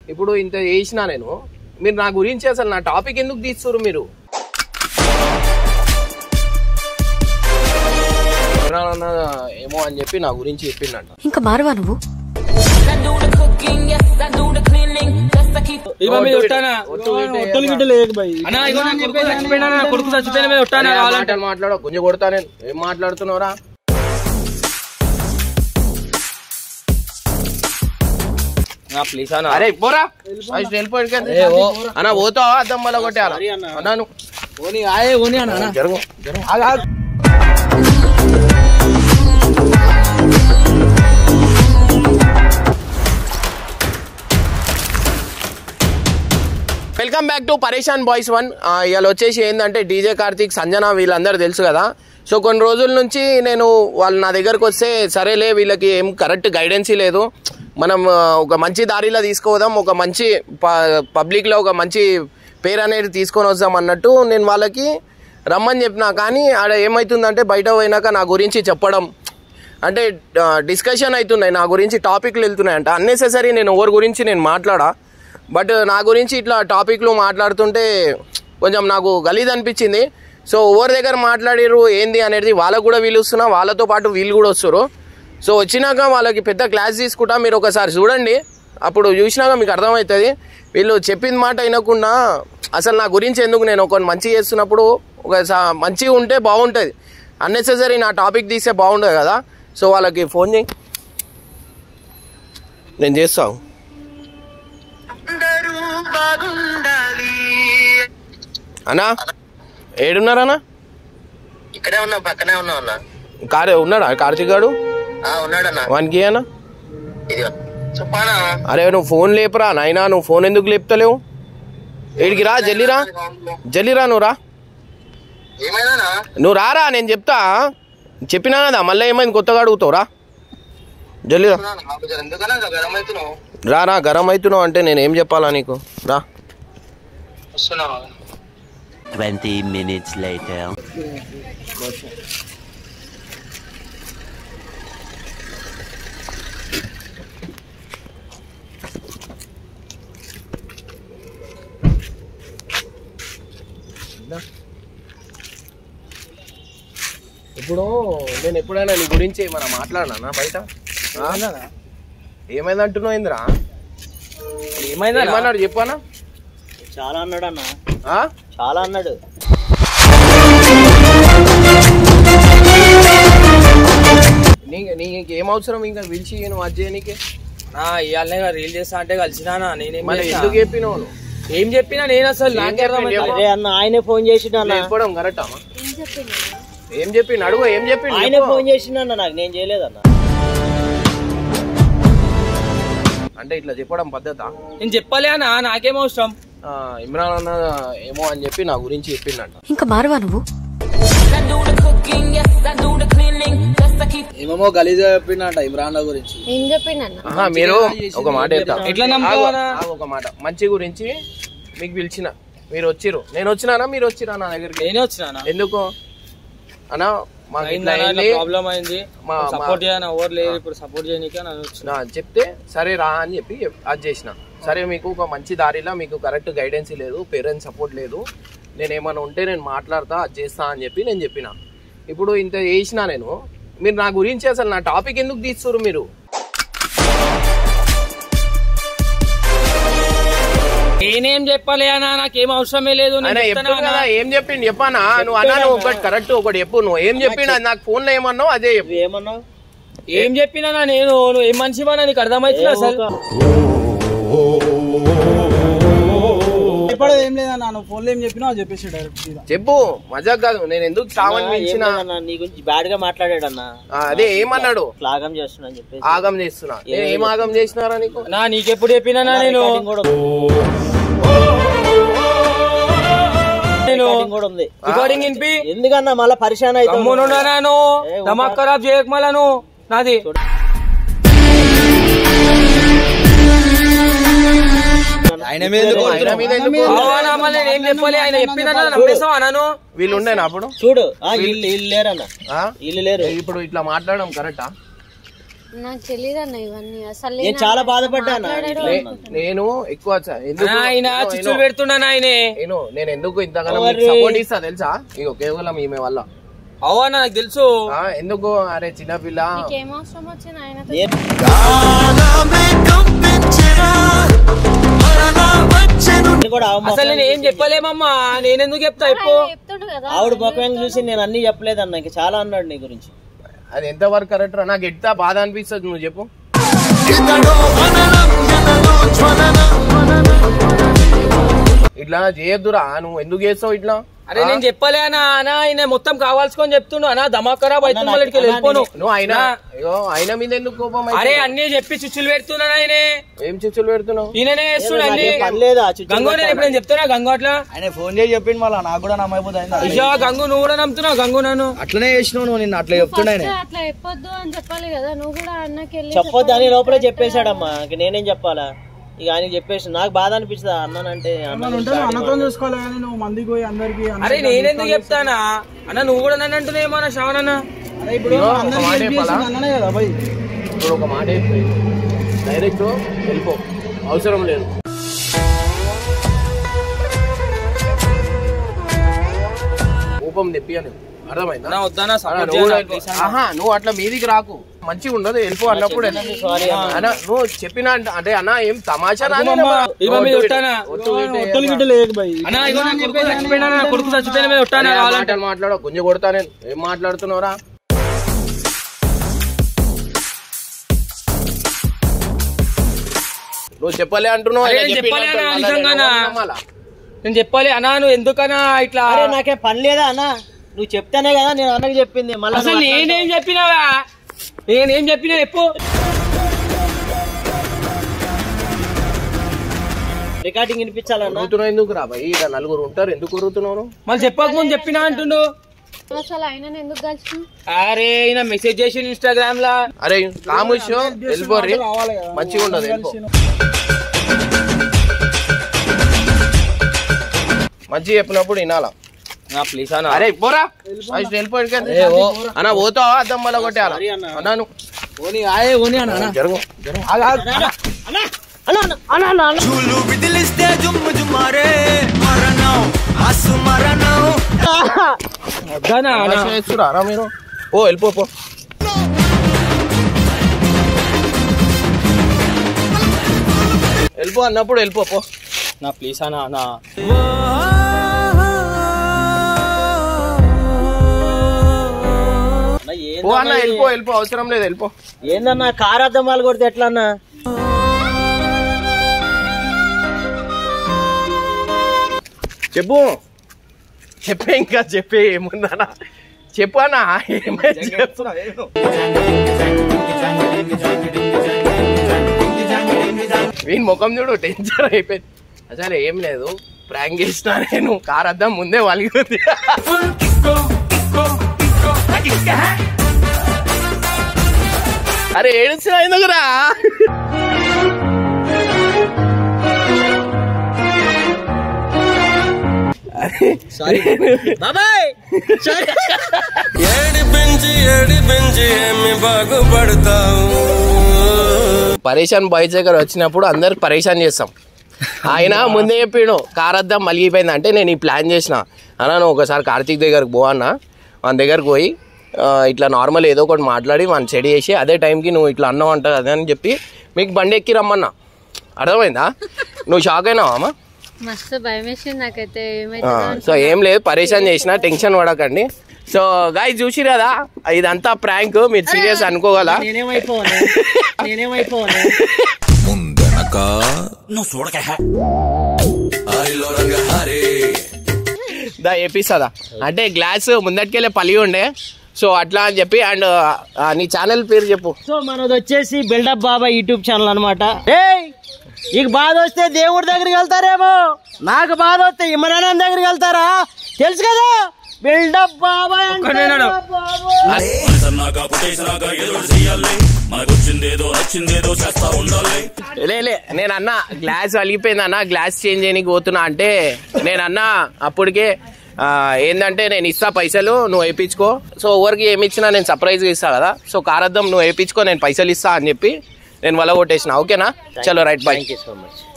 ఇప్పుడు ఇంత చేసినా నేను మీరు నా గురించి అసలు నా టాపిక్ ఎందుకు తీస్తున్నారు మీరు ఎవరన్నా ఏమో అని చెప్పి నా గురించి చెప్పిండంట ఇంకా మారవా నువ్వు ఇవ్వ మీద కొట్టానా ఒట్టలు గిట్ట లేక భయ్ అన్నా ఇగో నా కొడుకు చచ్చిపోయినా నా కొడుకు చచ్చిపోయిన మీద కొట్టానా అరే, ఆ కావాలంటే మాటలు మాట్లాడో కొంచెం కొడతా నేను ఏం మాట్లాడుతున్నావురా ప్లీజ్ అన్న అరే పోరా ఫస్ట్ వెళ్ళిపోయి అన్న పోతావా అద్దం మళ్ళీ కొట్టారా అన్నాను ఓని ఆయే ఓని అన్న జరుగు జరుగు welcome back to Pareshan Boys one ఇవాళ వచ్చేసి ఏంటంటే డీజే కార్తీక్ సంజన వీళ్ళందరూ తెలుసు కదా సో కొన్ని రోజుల నుంచి నేను వాళ్ళు నా దగ్గరకు వస్తే సరేలే వీళ్ళకి ఏం కరెక్ట్ గైడెన్స్ లేదు మనం ఆ, ఒక మంచి దారిలో తీసుకోదాం ఒక మంచి ప- పబ్లిక్లో ఒక మంచి పేరు అనేది తీసుకొని వద్దాం అన్నట్టు నేను వాళ్ళకి రమ్మని చెప్పినా కానీ ఆడ ఏమవుతుందంటే బయట పోయినాక నా గురించి చెప్పడం అంటే డిస్కషన్ అవుతున్నాయి నా గురించి టాపిక్లు వెళ్తున్నాయంట అన్నెసెసరీ నేను ఎవరి గురించి నేను మాట్లాడా బట్ నా గురించి ఇట్లా టాపిక్లు మాట్లాడుతుంటే కొంచెం నాకు గలీజ్ అనిపించింది సో ఎవరి దగ్గర మాట్లాడిరు ఏంది అనేది వాళ్ళకు కూడా వీళ్ళు వస్తున్నా వాళ్ళతో పాటు వీళ్ళు కూడా వస్తారు సో వచ్చినాక వాళ్ళకి పెద్ద క్లాస్ తీసుకుంటా మీరు ఒకసారి చూడండి అప్పుడు చూసినాక మీకు అర్థమవుతుంది వీళ్ళు చెప్పిన మాట వినకుండా అసలు నా గురించి ఎందుకు నేను ఒక మంచి చేస్తున్నప్పుడు ఒక సా- మంచిగా ఉంటే బాగుంటుంది అన్నెసెసరీ నా టాపిక్ తీస్తే బాగుంటుంది కదా సో వాళ్ళకి ఫోన్ చేయి నేను చేస్తాను అన్నా ఏడున్నారన్నా ఇక్కడే ఉన్నా పక్కనే ఉన్నా అన్న కార్ ఉన్నాడా కార్తీక్ గాడు ఆ ఉన్నాడన్న వానికి అన్న ఇది చెప్పానా అరే నువ్వు ఫోన్ లేపురా నాయనా నువ్వు ఫోన్ ఎందుకు లేపుతలేవు ఏడికి రా జల్లిరా జల్లిరా నువ్వు రా ఏమైనా నువ్వు రారా నేను చెప్తా చెప్పినా కదా మళ్ళీ ఏమైంది కొత్తగా అడుగుతావు రా జల్లిరా ఎందుకన్నా గరం అవుతున్నావు రా రా గరం అవుతున్నావు అంటే నేను ఏం చెప్పాలా నీకు రా వస్తున్నావు 20 minutes later. ఇప్పుడు నేను ఎప్పుడైనా నీ గురించి ఏమైనా మాట్లాడినా బయట ఆ? ఏమైంది అంటున్నావు ఇంద్రా ఏమైందా ఏమన్నాడు చెప్పానా చాలా అన్నాడు అన్న ఆ? చాలా అన్నాడు నీ నీకు ఏం అవసరం ఇంకా పిలిచి నువ్వు అది చేయనీకి ఇవాళనే రీల్ చేస్తా అంటే కలిసినానా నేనేం మళ్ళీ చేసినా? ఎందుకు చెప్పినావు నువ్వు ఏం చెప్పినా నేను అసలు ఏం నాకే చెప్పినా అర్థమైంది. చెప్పు. అరే అన్న ఆయనే ఫోన్ చేసిండు అన్న చెప్పడం కరెక్టా ఏం చెప్పిండు అడుగు ఏం చెప్పిండు ఆయనే చెప్పు. ఫోన్ చేసిండు అన్న నాకు నేను చేయలేదన్న అంటే ఇట్లా చెప్పడం పద్ధత నేను చెప్పలే అన్న నాకేం అవసరం ఇమ్రాన్ అన్న ఏమో అని చెప్పి నా గురించి చెప్పిండంట ఇంకా మారవా నువ్వు ఏమేమో గలీజ్ చెప్పిండట ఇమ్రాన్ గురించి ఏం చెప్పిండన్న ఆహా, మీరు ఒక మాట చెప్తా ఎట్లా నమ్ముతావా? ఆగు, ఆగు ఒక మాట మంచి గురించి మీకు పిలిచిన మీరు వచ్చిర్రు నేను వచ్చినానా మీరు వచ్చిరా నా దగ్గరికి నేనే వచ్చినా ఎందుకు అన్నా మాకు ఇట్లా అయింది. ప్రాబ్లం అయింది మా- సపోర్ట్ చేయను ఎవరు లేరు ఇప్పుడు సపోర్ట్ చేయనీకే నన్ను వచ్చిన నా చెప్తే సరే రా అని చెప్పి అది చేసిన సరే మీకు ఒక మంచి దారిలో మీకు కరెక్ట్ గైడెన్స్ లేదు పేరెంట్స్ సపోర్ట్ లేదు నేను ఏమైనా ఉంటే నేను మాట్లాడతా అది చేస్తా అని చెప్పి నేను చెప్పిన ఇప్పుడు ఇంత చేసిన నేను మీరు నా గురించి అసలు నా టాపిక్ ఎందుకు తీస్తున్నారు మీరు నేనేం చెప్పలే అన్న నాకేం అవసరమే లేదు నేను ఆయన చెప్తానా ఎప్పుడు కదా అన్న? ఏం చెప్పిండు చెప్పానా నువ్వు అన్నా నువ్వు ఒకటి కరెక్ట్ ఒకటి చెప్పు నువ్వు ఏం చెప్పిండు అది నాకు ఫోన్ లో ఏమన్నావు అదే చెప్పు నువ్వు ఏమన్నావు ఏం చెప్పినా నా నేను నువ్వు ఏం మనిషివా నీకు అర్థమవుతుంది అసలు చెప్పడం ఏం లేదన్న నువ్వు ఫోన్లో ఏం చెప్పినా అది చెప్పేసి డైరెక్ట్ సీదా చెప్పు మజాక్ కాదు నేను ఎందుకు సావని మించిన అన్న నీ గురించి బ్యాడ్ గా మాట్లాడాడు అన్న ఆ, అదే ఏమన్నాడు లాగం చేస్తున్నా అని చెప్పేసి ఆగం చేస్తున్నా నేను ఏం ఆగం చేసినారా నీకు నా నీకెప్పుడు చెప్పినా నా నేను రికార్డింగ్ కూడా ఉంది. నేను రికార్డింగ్ కూడా ఉంది రికార్డింగ్ వినిపి ఎందుకన్నా మళ్ళీ పరిశాన్ అయితే గమ్మునున్నాను ఏ, దమాక్ ఖరాబ్ చేయక మళ్ళా నువ్వు నాది ఆయన మీద ఆయన మీద ఎందుకు? అవునా మళ్ళీ నేను ఏం చెప్పాలి ఆయన చెప్పినా నమ్మేస్తావా నన్ను వీళ్ళు ఉండేనా అప్పుడు చూడు ఆ, వీళ్ళు వీళ్ళు లేరన్న ఆ? వీళ్ళు లేరు ఇప్పుడు ఇట్లా మాట్లాడడం కరెక్టా నాకు తెలియదు అన్న ఇవన్నీ అసలు నేను నేను చాలా అలా బాధపడ్డాను మాట్లాడాడు నే- అనుకుంటున్నా. నేను ఎక్కువ చ- ఎందుకు ఆయన నేను- చిచ్చులు పెడుతున్నాను ఆయనే నేను నేను ఎందుకు ఇంతగానో ఎవరి? సపోర్ట్ ఇస్తా తెలుసా ఇగో కేవలం ఈమె వల్ల అవా నాకు తెలుసు ఆ, ఎందుకు అరే చిన్నపిల్ల నీకేం అవసరం వచ్చింది ఆయనతో నేను నేను కూడా ఆవిడ అసలు నేను ఏం చెప్పలేమమ్మా నేనెందుకు చెప్తా ఇప్పుడు ఆయన చెప్తుండు కదా ఆవిడ ముఖం చూసి నేను అన్ని చెప్పలేదన్న ఇంకా చాలా అన్నాడు నీ గురించి అది ఎంతవరకు కరెక్ట్ రా నాకు ఎట్లా బాధ అనిపిస్తుంది నువ్వు చెప్పు ఇట్లా చేయొద్దురా నువ్వు ఎందుకు చేస్తావు ఇట్లా అరే నేను చెప్పలే అన్న అన్న ఆయన మొత్తం కావాల్సుకొని చెప్తుండు అన్న దమాకరా బయట వెళ్ళిపోను నువ్వు ఆయన నా- అయ్యో ఆయన మీద ఎందుకు కోపం అరే అయితే? అన్ని చెప్పి చిచ్చులు పెడుతున్నాను ఆయనే ఏం చిచ్చులు పెడుతున్నావు ఈయననే చేస్తుండు అన్ని నాకేం పని లేదా చుట్టూ గంగు నేను ఇప్పుడు నేను చెప్తున్నా గంగు అట్లా ఆయన ఫోన్ చేసి చెప్పిండు మళ్ళీ నాకు కూడా నమ్మైపోతుంది అయ్యా గంగు నువ్వు కూడా నమ్ముతున్నావు గంగు నన్ను అట్లనే చేసినావు నువ్వు నిన్న అట్లా చెప్తుండే ఆయన. ఫస్ట్ అట్లా చెప్పొద్దు అని చెప్పాలి కదా నువ్వు కూడా అన్నకి వెళ్ళి చెప్పొద్దు అని లోపలే చెప్పేశాడమ్మా ఇంక నేనేం చెప్పాలా ఇక ఆయనకి చెప్పేసి నాకు బాధ అనిపిస్తుంది అన్నానంటే అన్న అన్నతో చూసుకోవాలి కానీ నువ్వు మందికి పోయి అందరికి అరే నేనెందుకు చెప్తానా అన్న నువ్వు కూడా నన్ను అంటున్నాయేమో అన్న శ్రవణ్ అన్న ఇప్పుడు ఇదిగో, ఒక అందరికీ మాట help చెప్పాలా? చేసింది అన్ననే కదా భయ్ ఇప్పుడు ఒక మాట చెప్పి డైరెక్ట్ వెళ్ళిపో అవసరం లేదు కోపం తెప్పియను అర్థమైందా అన్న వద్దానా అన్నా, సపోర్ట్ నువ్వు చేయాలి కూడా- ఆహా నువ్వు అట్లా మీదికి రాకు మంచిగా ఉండదు వెళ్ళిపో అన్నప్పుడు సారీ అన్న నువ్వు చెప్పిన అంటే- అంటే అన్న ఏం తమాషా రాని అమ్మమ్మ, అన్న. ఇదిగో మీద కొట్టానా? ఒట్టు పెట్టి ఒట్టలు గిట్ట లేక భయ్ అన్న ఇగో నా కొడుకు చచ్చిపోయినా నా కొడుకు చచ్చిపోయిన మీద కొట్టానా అరే, ఆ కావాలంటే మాటలు మాట్లాడవు కొంచెం కొడతా నేను ఏం మాట్లాడుతున్నావురా నువ్వు చెప్పలే అంటున్నావు అరే, ఆయన నేను చెప్పినట్టు చెప్పలే అన్న, మళ్ళా నేను నిజంగానా? ఎవరిని నమ్మాలా? నేను చెప్పాలి అన్నా నువ్వు ఎందుకన్నా ఇట్లా అరే నాకేం పని లేదా అన్న నువ్వు చెప్తానే కదా నేను అన్నకి చెప్పింది మళ్ళీ అసలు నేనేం చెప్పినావా నేనేం చెప్పినా చెప్పు రికార్డింగ్ వినిపించాలన్నా ఉరుకుతున్నావు ఎందుకు రా భయ్ ఈడ నలుగురు ఉంటారు ఎందుకు ఉరుకుతున్నావు మళ్ళీ చెప్పక ముందు చెప్పినా అంటుండు అసలు ఆయనను ఎందుకు కలిసి అరే ఈయన మెసేజ్ చేసి ఇన్స్టాగ్రామ్ లా అరే కాముష్ వెళ్ళిపోర్రి మంచిగా ఉండదు వెళ్ళిపో మంచిగా చెప్పినప్పుడు వినాలా ప్లీజ్ అన్న అరే పోరా ఫస్ట్ వెళ్ళిపోయి అన్న పోతావా అద్దం మళ్ళీ కొట్టేయాలా అన్నాను ఓని ఆయే ఓని అన్న జరుగు వద్దానా అన్న చేస్తురా మీరు ఓ వెళ్ళిపో పో వెళ్ళిపో అన్నప్పుడు వెళ్ళిపో పో నా ప్లీజ్ అన్న అన్న అన్న, పో అన్న ఏందన్నా వెళ్ళిపో వెళ్ళిపో అవసరం లేదు వెళ్ళిపో ఇది? ఏందన్నా కార్ అద్దమాలు కొడితే ఎట్లా అన్నా చెప్పు చెప్పే ఇంకా చెప్పే ఏముందనా చెప్పు అన్న ఏమైంది చెప్పు. వీని ముఖం చూడు టెన్షన్ అయిపోయింది అసలు ఏం లేదు ప్రాంక్ చేసిన నేను కార్ అద్దం ముందే వలిగింది అరే ఏడుస్తున్నా ఎందుకురా బాబాయ్ పరేషాన్ బాయ్స్ దగ్గర వచ్చినప్పుడు అందరు పరేషాన్ చేస్తాం ఆయన ముందే చెప్పిండు కార్ అద్దం మలిగిపోయింది అంటే నేను ఈ ప్లాన్ చేసిన అన్న నువ్వు ఒకసారి కార్తీక్ దగ్గరకు పో అన్న మన దగ్గరకు పోయి ఆ, ఇట్లా నార్మల్ ఏదో ఒకటి మాట్లాడి మన చెడి చేసి అదే టైంకి నువ్వు ఇట్లా అన్నావు అంట అదే అని చెప్పి మీకు బండి ఎక్కి రమ్మన్నా అర్థమైందా నువ్వు షాక్ అయినావా అమ్మా మస్తు భయం వేసింది నాకైతే ఆ, ఏమైతే సో ఏం లేదు పరేషాన్ చేసిన టెన్షన్ పడకండి సో గాయ చూసి కదా ఇదంతా ప్రాంక్ మీరు సీరియస్ అనుకోగల నేనేమైపోవాలి నేనేమైపోవాలి దా ఏపిస్తుందా అంటే గ్లాస్ ముందటికెళ్ళే పలిగి ఉండే సో అట్లా అని చెప్పి అండ్ నీ ఛానల్ పేరు చెప్పు సో మనది వచ్చేసి బిల్డప్ బాబా యూట్యూబ్ ఛానల్ అనమాట నీకు బాధ వస్తే దేవుడి దగ్గరికి వెళ్తారేమో నాకు బాధ వస్తే ఇమరాన్ దగ్గరికి వెళ్తారా తెలుసు కదా బిల్డప్ బాబా అంటే ఒక్కడేనాడు? బాబా. లే లే నేను అన్న గ్లాస్ అలిగిపోయింది అన్న గ్లాస్ చేంజ్ చేయడానికి పోతున్నా అంటే నేను అన్న అప్పటికే ఆ, ఏంటంటే నేను ఇస్తా పైసలు నువ్వు వేయించుకో సో ఎవరికి ఏమి ఇచ్చినా నేను సర్ప్రైజ్గా ఇస్తా కదా సో కారద్దం నువ్వు వేయించుకో నేను పైసలు ఇస్తా అని చెప్పి నేను వల్ల కొట్టేసిన ఓకేనా చలో right bye thank you so much